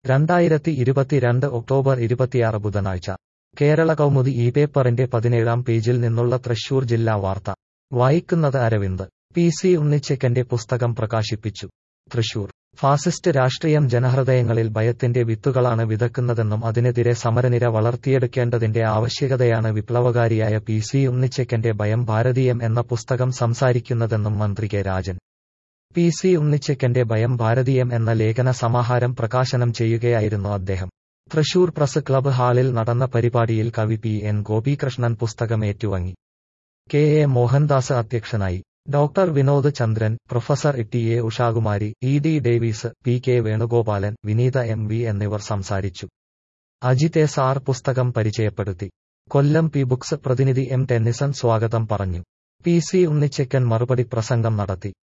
രണ്ടായിരത്തി ഇരുപത്തിരണ്ട് ഒക്ടോബർ ഇരുപത്തിയാറ് ബുധനാഴ്ച കേരള കൗമുദി ഈ പേപ്പറിന്റെ പതിനേഴാം പേജിൽ നിന്നുള്ള തൃശൂർ ജില്ലാ വാർത്ത വായിക്കുന്നത് അരവിന്ദ് പി സി ഉണ്ണിച്ചക്കന്റെ പുസ്തകം പ്രകാശിപ്പിച്ചു തൃശൂർ ഫാസിസ്റ്റ് രാഷ്ട്രീയം ജനഹൃദയങ്ങളിൽ ഭയത്തിന്റെ വിത്തുകളാണ് വിതക്കുന്നതെന്നും അതിനെതിരെ സമരനിര വളർത്തിയെടുക്കേണ്ടതിന്റെ ആവശ്യകതയാണ് വിപ്ലവകാരിയായ പി സി ഉണ്ണിച്ചക്കന്റെ ഭയം ഭാരതീയം എന്ന പുസ്തകം സംസാരിക്കുന്നതെന്നും മന്ത്രി കെ രാജൻ പി സി ഉണ്ണിച്ചക്കന്റെ ഭയം ഭാരതീയം എന്ന ലേഖന സമാഹാരം പ്രകാശനം ചെയ്യുകയായിരുന്നു അദ്ദേഹം തൃശൂർ പ്രസ് ക്ലബ്ബ് ഹാളിൽ നടന്ന പരിപാടിയിൽ കവി പി എൻ ഗോപികൃഷ്ണൻ പുസ്തകം ഏറ്റുവാങ്ങി കെ എ മോഹൻദാസ് അധ്യക്ഷനായി doctor Vinod Chandran professor T A Ushakumari E D Davis P K Venugopalan Vineetha M V എന്നിവർ സംസാരിച്ചു അജിത് എസ് ആർ പുസ്തകം പരിചയപ്പെടുത്തി കൊല്ലം പി ബുക്സ് പ്രതിനിധി എം ടെന്നിസൺ സ്വാഗതം പറഞ്ഞു പി സി ഉണ്ണിച്ചക്കൻ മറുപടി പ്രസംഗം നടത്തി